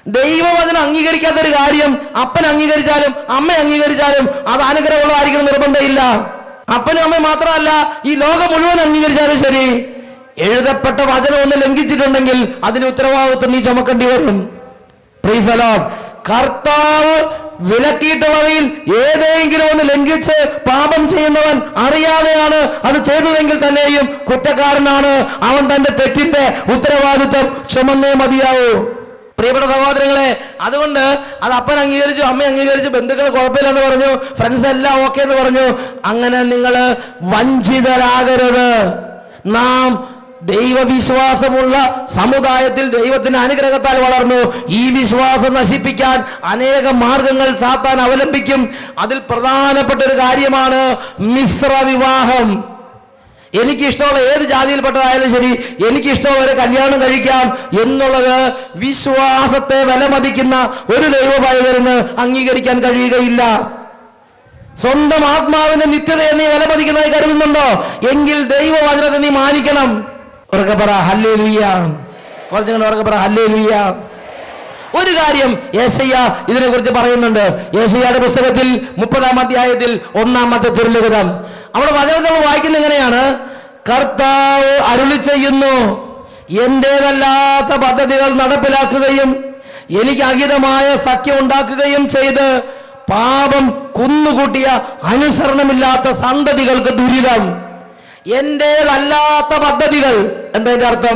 ദൈവവചനം അംഗീകരിക്കാത്ത ഒരു കാര്യം അപ്പൻ അംഗീകരിച്ചാലും അമ്മ അംഗീകരിച്ചാലും അത് അനുഗ്രഹമുള്ളതായിരിക്കണം നിർബന്ധമില്ല അപ്പനും അമ്മയും മാത്രമല്ല ഈ ലോകം മുഴുവൻ അംഗീകരിച്ചാലും ശരി എഴുതപ്പെട്ട വചനം ഒന്ന് ലംഘിച്ചിട്ടുണ്ടെങ്കിൽ അതിന് ഉത്തരവാദിത്വം നീ ചുമക്കേണ്ടി വരും Praise the Lord. കർത്താവ് വിലക്കിയിട്ടുള്ളവയിൽ ഏതെങ്കിലും ഒന്ന് ലംഘിച്ച് പാപം ചെയ്യുന്നവൻ അറിയാതെയാണ് അത് ചെയ്തതെങ്കിൽ തന്നെയും കുറ്റക്കാരനാണ് അവൻ തന്റെ തെറ്റിന്റെ ഉത്തരവാദിത്വം ചുമന്നേ മതിയാവൂ പ്രിയപ്പെട്ട സഹോദരങ്ങളെ അതുകൊണ്ട് അത് അപ്പൻ അംഗീകരിച്ചു അമ്മ അംഗീകരിച്ചു ബന്ധുക്കൾ കുഴപ്പമില്ലെന്ന് പറഞ്ഞു ഫ്രണ്ട്സ് എല്ലാം ഓക്കെ എന്ന് പറഞ്ഞു അങ്ങനെ നിങ്ങൾ വഞ്ചിതരാകരുത് നാം ദൈവവിശ്വാസമുള്ള സമുദായത്തിൽ ദൈവത്തിന്റെ അനുഗ്രഹത്താൽ വളർന്നു ഈ വിശ്വാസം നശിപ്പിക്കാൻ അനേക മാർഗങ്ങൾ സാത്താൻ അവലംബിക്കും അതിൽ പ്രധാനപ്പെട്ട ഒരു കാര്യമാണ് മിശ്ര വിവാഹം എനിക്കിഷ്ടമുള്ള ഏത് ജാതിയിൽപ്പെട്ടതായാലും ശരി എനിക്കിഷ്ടമുള്ളവരെ കല്യാണം കഴിക്കാം എന്നുള്ളത് വിശ്വാസത്തെ വിലമതിക്കുന്ന ഒരു ദൈവപാലകരന് അംഗീകരിക്കാൻ കഴിയുകയില്ല സ്വന്തം ആത്മാവിന്റെ നിത്യതയെ നീ വിലമതിക്കുന്നതായി കരുതുന്നുണ്ടോ എങ്കിൽ ദൈവവചനത്തെ നീ മാനിക്കണം ഉറക്കെ പറ ഹല്ലേ ലുയ്യ കുറച്ചുകൂടെ ഉറക്കെ പറ ഹല്ലേ ലുയ്യ ഒരു കാര്യം യേശയ്യ ഇതിനെ കുറിച്ച് പറയുന്നുണ്ട് യേശയ്യയുടെ പുസ്തകത്തിൽ മുപ്പതാം അധ്യായത്തിൽ ഒന്നാമത്തെ തിരുലിഖിതം അവിടെ വചനത്തിൽ നമ്മൾ വായിക്കുന്ന എങ്ങനെയാണ് കർത്താവ് അരുളി ചെയ്യുന്നു എന്റേതല്ലാത്ത പദ്ധതികൾ നടപ്പിലാക്കുകയും എനിക്ക് അഹിതമായ സഖ്യം ഉണ്ടാക്കുകയും ചെയ്ത് പാപം കുന്നുകൂട്ടിയ അനുസരണമില്ലാത്ത സന്തതികൾക്ക് ദുരിതം എന്റേതല്ലാത്ത പദ്ധതികൾ എന്താ ഇതിന്റെ അർത്ഥം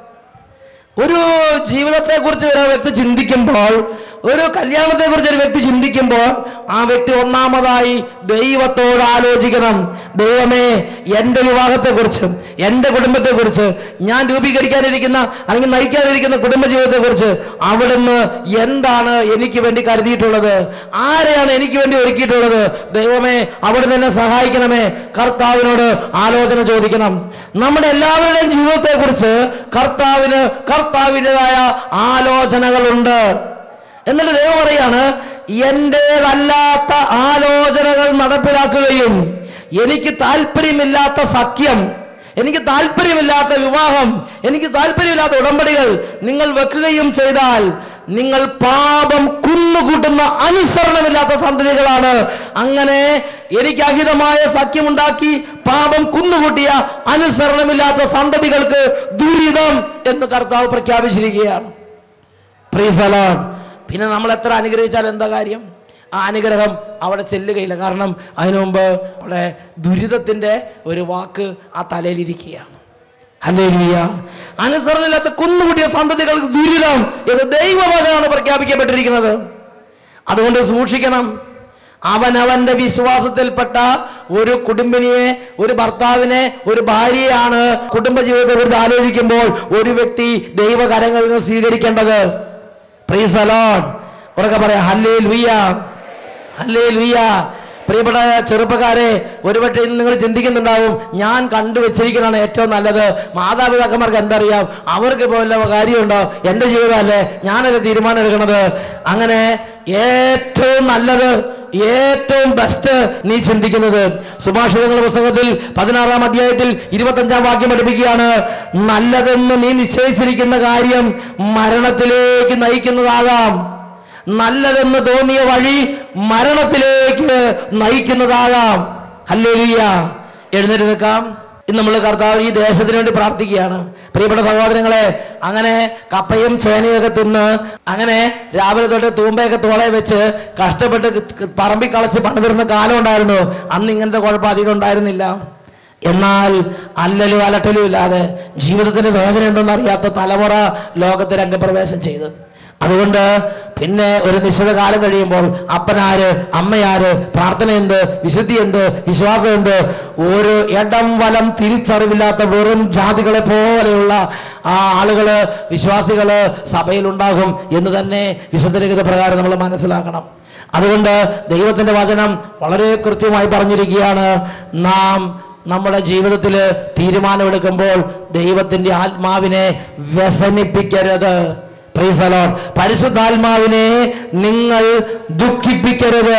ഒരു ജീവിതത്തെ കുറിച്ച് ഒരു വ്യക്തി ചിന്തിക്കുമ്പോൾ ഒരു കല്യാണത്തെ കുറിച്ച് ഒരു വ്യക്തി ചിന്തിക്കുമ്പോൾ ആ വ്യക്തി ഒന്നാമതായി ദൈവത്തോട് ആലോചിക്കണം ദൈവമേ എൻ്റെ വിവാഹത്തെക്കുറിച്ച് എൻ്റെ കുടുംബത്തെക്കുറിച്ച് ഞാൻ രൂപീകരിക്കാനിരിക്കുന്ന അല്ലെങ്കിൽ നയിക്കാനിരിക്കുന്ന കുടുംബജീവിതത്തെക്കുറിച്ച് അവിടുന്ന് എന്താണ് എനിക്ക് വേണ്ടി കരുതിയിട്ടുള്ളത് ആരെയാണ് എനിക്ക് വേണ്ടി ഒരുക്കിയിട്ടുള്ളത് ദൈവമേ അവിടുന്ന് എന്നെ സഹായിക്കണമേ കർത്താവിനോട് ആലോചന ചോദിക്കണം നമ്മുടെ എല്ലാവരുടെയും ജീവിതത്തെക്കുറിച്ച് കർത്താവിന് കർത്താവിൻ്റെതായ ആലോചനകളുണ്ട് എന്നിട്ട് ദൈവം പറയാണ് എന്റേതല്ലാത്ത ആലോചനകൾ നടപ്പിലാക്കുകയും എനിക്ക് താല്പര്യമില്ലാത്ത സഖ്യം എനിക്ക് താല്പര്യമില്ലാത്ത വിവാഹം എനിക്ക് താല്പര്യമില്ലാത്ത ഉടമ്പടികൾ നിങ്ങൾ വെക്കുകയും ചെയ്താൽ നിങ്ങൾ പാപം കുന്നുകൂട്ടുന്ന അനുസരണമില്ലാത്ത സന്തതികളാണ് അങ്ങനെ എനിക്ക് അഹിതമായ സഖ്യമുണ്ടാക്കി പാപം കുന്നുകൂട്ടിയ അനുസരണമില്ലാത്ത സന്തതികൾക്ക് ദുരിതം എന്ന് കർത്താവ് പ്രഖ്യാപിച്ചിരിക്കുകയാണ് Praise the Lord. പിന്നെ നമ്മൾ എത്ര അനുഗ്രഹിച്ചാൽ എന്താ കാര്യം ആ അനുഗ്രഹം അവിടെ ചെല്ലുകയില്ല കാരണം അതിനു മുമ്പ് അവിടെ ദുരിതത്തിൻ്റെ ഒരു വാക്ക് ആ തലയിലിരിക്കുകയാണ് ഹല്ലേലൂയ അനുസരണമില്ലാത്ത കുന്നുകൂട്ടിയ സന്തതികൾക്ക് ദുരിതം എന്ന് ദൈവവചനമാണ് പ്രഖ്യാപിക്കപ്പെട്ടിരിക്കുന്നത് അതുകൊണ്ട് സൂക്ഷിക്കണം അവനവന്റെ വിശ്വാസത്തിൽപ്പെട്ട ഒരു കുടുംബിനിയെ ഒരു ഭർത്താവിനെ ഒരു ഭാര്യയാണ് കുടുംബജീവിതത്തെ കുറിച്ച് ആലോചിക്കുമ്പോൾ ഒരു വ്യക്തി ദൈവകരങ്ങളിൽ നിന്ന് സ്വീകരിക്കേണ്ടത് പ്രീസ് അലോൺ ഉറക്കെ പറയാം ഹല്ലേ ലുയ്യ ഹല്ലേ ലുയ്യ പ്രിയപ്പെട്ട ചെറുപ്പക്കാരെ ഒരുപക്ഷെ ഇന്ന് നിങ്ങൾ ചിന്തിക്കുന്നുണ്ടാവും ഞാൻ കണ്ടുവച്ചിരിക്കുന്നതാണ് ഏറ്റവും നല്ലത് മാതാപിതാക്കന്മാർക്ക് എന്തറിയാം അവർക്ക് ഇപ്പോൾ വല്ല കാര്യമുണ്ടോ എൻ്റെ ജീവിതമല്ലേ ഞാനല്ലേ തീരുമാനം എടുക്കണത് അങ്ങനെ ഏറ്റവും നല്ലത് ഏറ്റവും ബെസ്റ്റ് നീ ചിന്തിക്കുന്നത് സുഭാഷിതങ്ങളുടെ പുസ്തകത്തിൽ പതിനാറാം അധ്യായത്തിൽ ഇരുപത്തഞ്ചാം വാക്യം പഠിപ്പിക്കുകയാണ് നല്ലതെന്ന് നീ നിശ്ചയിച്ചിരിക്കുന്ന കാര്യം മരണത്തിലേക്ക് നയിക്കുന്നതാകാം നല്ലതെന്ന് തോന്നിയ വഴി മരണത്തിലേക്ക് നയിക്കുന്നതാകാം ഹല്ലേലൂയ എഴുന്നേറ്റ് നിൽക്കാം ഇന്ന് നമ്മൾ കർത്താവ് ഈ ദേശത്തിന് വേണ്ടി പ്രാർത്ഥിക്കുകയാണ് പ്രിയപ്പെട്ട സഹോദരങ്ങളെ അങ്ങനെ കപ്പയും ചേനയൊക്കെ തിന്ന് അങ്ങനെ രാവിലെ തൊട്ട് തൂമ്പയൊക്കെ തോളെ വെച്ച് കഷ്ടപ്പെട്ട് പറമ്പിൽ കളച്ച് പണിതിരുന്ന കാലം ഉണ്ടായിരുന്നു അന്ന് ഇങ്ങനത്തെ കുഴപ്പം അധികം ഉണ്ടായിരുന്നില്ല എന്നാൽ അല്ലലും അലട്ടലും ഇല്ലാതെ ജീവിതത്തിന് വേദന ഉണ്ടെന്ന് അറിയാത്ത തലമുറ ലോകത്ത് രംഗപ്രവേശം ചെയ്തു അതുകൊണ്ട് പിന്നെ ഒരു നിശ്ചിത കാലം കഴിയുമ്പോൾ അപ്പനാര് അമ്മയാര് പ്രാർത്ഥന എന്ത് വിശുദ്ധി എന്ത് വിശ്വാസം എന്ത് ഒരു ഇടം വലം തിരിച്ചറിവില്ലാത്ത വെറും ജാതികളെ പോലെയുള്ള ആ ആളുകള് വിശ്വാസികള് സഭയിലുണ്ടാകും എന്ന് തന്നെ വിശുദ്ധലിഖിത പ്രകാരം നമ്മൾ മനസ്സിലാക്കണം അതുകൊണ്ട് ദൈവത്തിന്റെ വചനം വളരെ കൃത്യമായി പറഞ്ഞിരിക്കുകയാണ് നാം നമ്മുടെ ജീവിതത്തിൽ തീരുമാനമെടുക്കുമ്പോൾ ദൈവത്തിന്റെ ആത്മാവിനെ വ്യസനിപ്പിക്കരുത് Praise the Lord. പരിശുദ്ധാത്മാവിനെ നിങ്ങൾ ദുഃഖിപ്പിക്കരുത്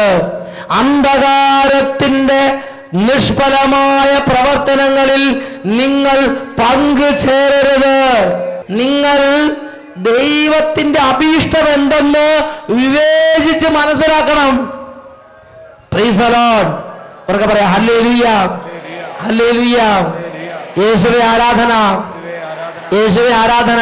അന്ധകാരത്തിന്റെ നിഷ്ഫലമായ പ്രവർത്തനങ്ങളിൽ നിങ്ങൾ പങ്കുചേരരുത് നിങ്ങൾ ദൈവത്തിന്റെ അഭീഷ്ടം എന്തെന്ന് വിവേചിച്ച് മനസ്സിലാക്കണം Praise the Lord. ഉറക്കെ പറയാം ഹല്ലേലൂയ ഹല്ലേലൂയ യേശുവെ ആരാധന യേശുവെ ആരാധന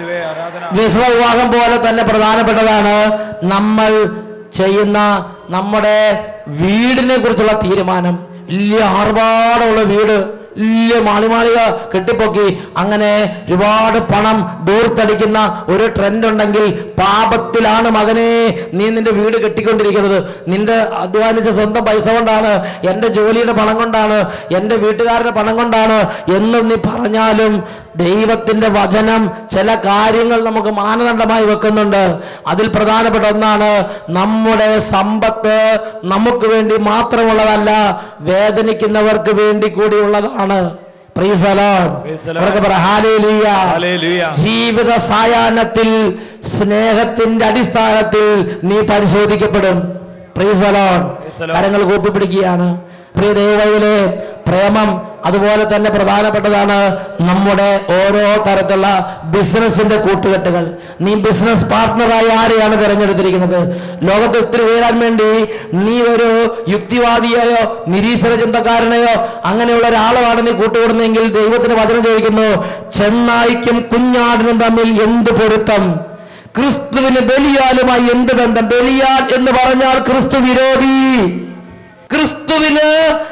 വിശ്വ വിവാഹം പോലെ തന്നെ പ്രധാനപ്പെട്ടതാണ് നമ്മൾ ചെയ്യുന്ന നമ്മുടെ വീടിനെ കുറിച്ചുള്ള തീരുമാനം വലിയ ആർഭാടമുള്ള വീട് വലിയ മാളിമാളിക കെട്ടിപ്പൊക്കി അങ്ങനെ ഒരുപാട് പണം ദൂർത്തടിക്കുന്ന ഒരു ട്രെൻഡ് ഉണ്ടെങ്കിൽ പാപത്തിലാണ് മകനെ നീ നിന്റെ വീട് കെട്ടിക്കൊണ്ടിരിക്കുന്നത് നിന്റെ അധ്വാനിച്ച സ്വന്തം പൈസ കൊണ്ടാണ് എൻ്റെ ജോലിയുടെ പണം കൊണ്ടാണ് എൻ്റെ വീട്ടുകാരുടെ പണം കൊണ്ടാണ് എന്ന് നീ പറഞ്ഞാലും ദൈവത്തിന്റെ വചനം ചില കാര്യങ്ങൾ നമുക്ക് മാനദണ്ഡമായി വെക്കുന്നുണ്ട് അതിൽ പ്രധാനപ്പെട്ട ഒന്നാണ് നമ്മുടെ സമ്പത്ത് നമുക്ക് വേണ്ടി മാത്രമുള്ളതല്ല വേദനിക്കുന്നവർക്ക് വേണ്ടി കൂടിയുള്ളതാണ് Praise the Lord. Praise the Lord. ഉറക്കെ പറ, Hallelujah. Hallelujah. ജീവിത സായാഹ്നത്തിൽ സ്നേഹത്തിന്റെ അടിസ്ഥാനത്തിൽ നീ പരിശോധിക്കപ്പെടും Praise the Lord. Praise the Lord. കരങ്ങൾ കൂപ്പിപ്പിടിക്കുകയാണ് പ്രിയ ദൈവയിലെ പ്രേമം അതുപോലെ തന്നെ പ്രധാനപ്പെട്ടതാണ് നമ്മുടെ ഓരോ തരത്തിലുള്ള ബിസിനസിന്റെ കൂട്ടുകെട്ടുകൾ നീ ബിസിനസ് പാർട്ട്ണറായി ആരെയാണ് തിരഞ്ഞെടുത്തിരിക്കുന്നത് ലോകത്ത് ഒത്തിരി ഉയരാൻ വേണ്ടി നീ ഒരു യുക്തിവാദിയെയോ നിരീശ്വര ചിന്തക്കാരനെയോ അങ്ങനെയുള്ള ഒരാളുമാണ് നീ കൂട്ടുകൂടുന്നെങ്കിൽ ദൈവത്തിന് വചനം ചോദിക്കുന്നു ചെന്നായിക്കും കുഞ്ഞാടിനും തമ്മിൽ എന്ത് പൊരുത്തം ക്രിസ്തുവിന് ബലിയാലുമായി എന്ത് ബന്ധം ബലിയാൽ എന്ന് പറഞ്ഞാൽ ക്രിസ്തു വിരോധി ക്രിസ്തുവിന്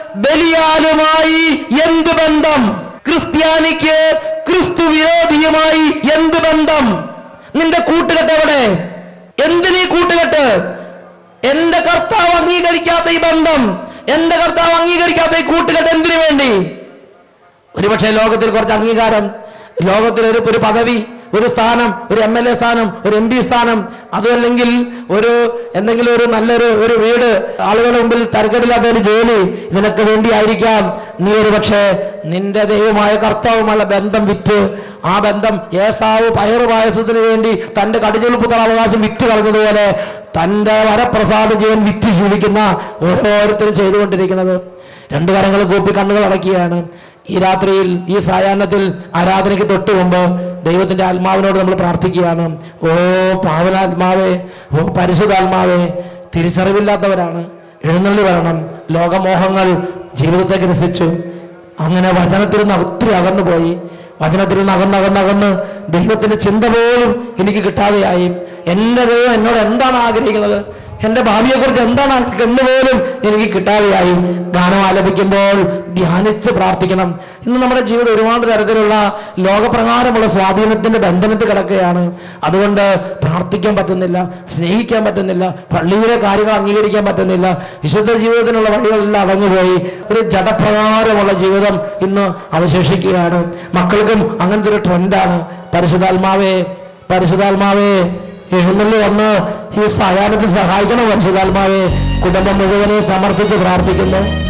ബലിയാലുമായി എന്ത് ബന്ധം ക്രിസ്ത്യാനിക്ക് ക്രിസ്തു വിരോധിയുമായി എന്ത് ബന്ധം നിന്റെ കൂട്ടുകെട്ട് എവിടെ എന്തിനീ കൂട്ടുകെട്ട് എന്റെ കർത്താവ് അംഗീകരിക്കാത്ത ഈ ബന്ധം എന്റെ കർത്താവ് അംഗീകരിക്കാത്ത ഈ കൂട്ടുകെട്ട് എന്തിനു വേണ്ടി ഒരുപക്ഷെ ലോകത്തിൽ കുറച്ച് അംഗീകാരം ലോകത്തിൽ ഒരു ഒരു പദവി ഒരു സ്ഥാനം ഒരു എം എൽ എ സ്ഥാനം ഒരു എം പി സ്ഥാനം അതുമല്ലെങ്കിൽ ഒരു എന്തെങ്കിലും ഒരു നല്ലൊരു ഒരു വീട് ആളുകളുടെ മുമ്പിൽ തരക്കേടില്ലാത്ത ഒരു ജോലി ഇതിനൊക്കെ വേണ്ടിയായിരിക്കാം നീ ഒരു പക്ഷേ നിന്റെ ദൈവമായ കർത്താവുമായുള്ള ബന്ധം വിറ്റ് ആ ബന്ധം ഏസാവ് പയറ് പായസത്തിന് വേണ്ടി തന്റെ കടിഞ്ഞുളുപ്പുത്തറ അവകാശം വിറ്റ് കളഞ്ഞതുപോലെ തന്റെ വരപ്രസാദ ജീവൻ വിറ്റ് ജീവിക്കുന്ന ഓരോരുത്തരും ചെയ്തുകൊണ്ടിരിക്കുന്നത് രണ്ടു കരങ്ങൾ കൂപ്പി കണ്ണുകൾ അടക്കിയാണ് ഈ രാത്രിയിൽ ഈ സായാഹ്നത്തിൽ ആരാധനയ്ക്ക് തൊട്ട് മുമ്പ് ദൈവത്തിന്റെ ആത്മാവിനോട് നമ്മൾ പ്രാർത്ഥിക്കുകയാണ് ഓ പാവനാത്മാവേ ഓ പരിശുദ്ധാത്മാവേ തിരിച്ചറിവില്ലാത്തവരാണ് എഴുന്നള്ളി വരണം ലോകമോഹങ്ങൾ ജീവിതത്തെ ഗ്രസിച്ചു അങ്ങനെ വചനത്തിൽ നിന്ന് ഒത്തിരി അകന്നു പോയി വചനത്തിൽ നിന്ന് അകന്നകന്നകന്ന് ദൈവത്തിന്റെ ചിന്ത പോലും എനിക്ക് കിട്ടാതെയായി എൻ്റെ ദൈവം എന്നോട് എന്താണ് ആഗ്രഹിക്കുന്നത് എൻ്റെ ഭാവിയെക്കുറിച്ച് എന്താണ് എന്ന് പോലും എനിക്ക് കിട്ടാതെയായി ഗാനം ആലപിക്കുമ്പോൾ ധ്യാനിച്ച് പ്രാർത്ഥിക്കണം ഇന്ന് നമ്മുടെ ജീവിതം ഒരുപാട് തരത്തിലുള്ള ലോകപ്രകാരമുള്ള സ്വാധീനത്തിന്റെ ബന്ധനത്തിൽ കിടക്കുകയാണ് അതുകൊണ്ട് പ്രാർത്ഥിക്കാൻ പറ്റുന്നില്ല സ്നേഹിക്കാൻ പറ്റുന്നില്ല പള്ളിയിലെ കാര്യങ്ങൾ അംഗീകരിക്കാൻ പറ്റുന്നില്ല വിശുദ്ധ ജീവിതത്തിനുള്ള വഴികളെല്ലാം അടഞ്ഞുപോയി ഒരു ജഡപ്രകാരമുള്ള ജീവിതം ഇന്ന് അവശേഷിക്കുകയാണ് മക്കൾക്കും അങ്ങനത്തെ ഒരു ട്രെൻഡാണ് പരിശുദ്ധാത്മാവേ പരിശുദ്ധാത്മാവേ എഴുന്നള്ളി വന്ന് ഈ സായാഹ്നത്തിൽ സഹായിക്കണം പരിശുദ്ധാത്മാവെ കുടുംബം മുഴുവനെ സമർപ്പിച്ച് പ്രാർത്ഥിക്കുന്നു